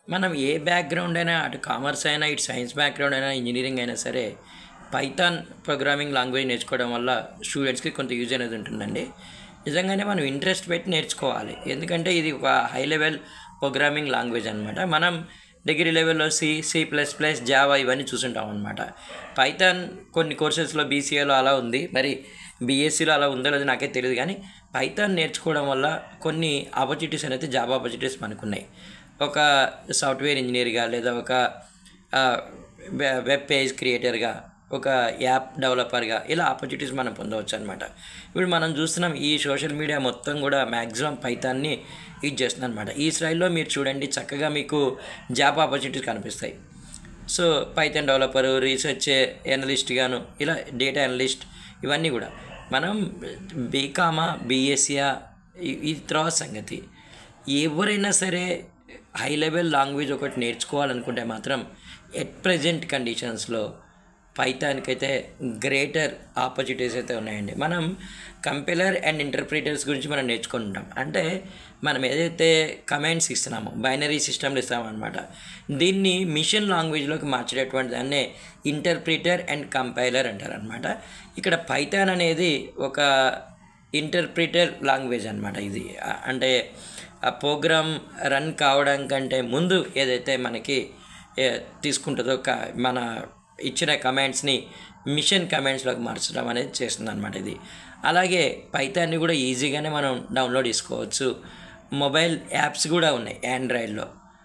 మనం ఏ బ్యాక్గ్రౌండ్ అయినా అటు కామర్స్ అయినా ఇటు సైన్స్ బ్యాక్గ్రౌండ్ అయినా ఇంజనీరింగ్ అయినా సరే పైథాన్ ప్రోగ్రామింగ్ లాంగ్వేజ్ నేర్చుకోవడం వల్ల స్టూడెంట్స్కి కొంత యూజ్ అనేది ఉంటుందండి నిజంగానే మనం ఇంట్రెస్ట్ పెట్టి నేర్చుకోవాలి ఎందుకంటే ఇది ఒక హై లెవెల్ ప్రోగ్రామింగ్ లాంగ్వేజ్ అనమాట మనం డిగ్రీ లెవెల్లో C C plus plus Java ఇవన్నీ చూసుంటాం అనమాట పైథాన్ కొన్ని కోర్సెస్లో బీసీఏలో అలా ఉంది మరి బీఎస్సీలో అలా ఉందో లేదో నాకే తెలియదు కానీ పైథాన్ నేర్చుకోవడం వల్ల కొన్ని ఆపర్చునిటీస్ అనేది జాబ్ ఆపర్చునిటీస్ మనకున్నాయి ఒక సాఫ్ట్వేర్ ఇంజనీర్గా లేదా ఒక ఆ, వె- వెబ్ పేజ్ క్రియేటర్గా ఒక యాప్ డెవలపర్గా ఇలా ఆపర్చునిటీస్ మనం పొందవచ్చు అనమాట ఇప్పుడు మనం చూస్తున్నాం ఈ సోషల్ మీడియా మొత్తం కూడా మ్యాక్సిమం పైతాన్ని ఇది చేస్తుంది అనమాట ఈ స్టైల్లో మీరు చూడండి చక్కగా మీకు జాబ్ ఆపర్చునిటీస్ కనిపిస్తాయి so Python developer research analyst గాను ఇలా డేటా అనలిస్ట్ ఇవన్నీ కూడా మనం బీకామా బీఎస్సీయా ఈ తర్వాత సంగతి ఎవరైనా సరే హై లెవెల్ లాంగ్వేజ్ ఒకటి నేర్చుకోవాలనుకుంటే మాత్రం ఎట్ ప్రజెంట్ కండిషన్స్లో పైథాన్కి అయితే గ్రేటర్ ఆపర్చునిటీస్ అయితే ఉన్నాయండి మనం కంపెలర్ అండ్ ఇంటర్ప్రిటర్స్ గురించి మనం నేర్చుకుంటాం అంటే మనం ఏదైతే కమాండ్స్ ఇస్తున్నామో బైనరీ సిస్టమ్లు ఇస్తామన్నమాట దీన్ని మిషన్ లాంగ్వేజ్లోకి మార్చేటటువంటి దాన్నే ఇంటర్ప్రిటర్ అండ్ కంపైలర్ అంటారు అనమాట ఇక్కడ పైథాన్ అనేది ఒక ఇంటర్ప్రిటర్ లాంగ్వేజ్ అనమాట ఇది ఆ- అంటే ఆ ప్రోగ్రామ్ రన్ కావడం కంటే ముందు ఏదైతే మనకి ఏ, తీసుకుంటుందో క- మన ఇచ్చిన కమాండ్స్ని మిషన్ కమాండ్స్లోకి మార్చడం అనేది చేస్తుంది అనమాట ఇది అలాగే పైథాన్ని కూడా ఈజీగానే మనం డౌన్లోడ్ చేసుకోవచ్చు మొబైల్ యాప్స్ కూడా ఉన్నాయి ఆండ్రాయిడ్లో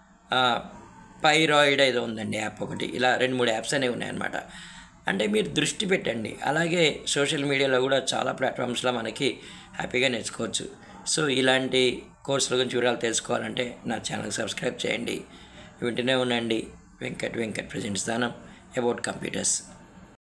పైరాయిడ్ ఏదో ఉందండి యాప్ ఒకటి ఇలా రెండు మూడు యాప్స్ అనేవి ఉన్నాయన్నమాట అంటే మీరు దృష్టి పెట్టండి అలాగే సోషల్ మీడియాలో కూడా చాలా ప్లాట్ఫామ్స్లో మనకి హ్యాపీగా నేర్చుకోవచ్చు సో ఇలాంటి కోర్సుల గురించి వివరాలు తెలుసుకోవాలంటే నా ఛానల్ సబ్స్క్రైబ్ చేయండి వింటూనే ఉండండి వెంకట్ వెంకట్ ప్రజెంట్స్ దానం అబౌట్ కంప్యూటర్స్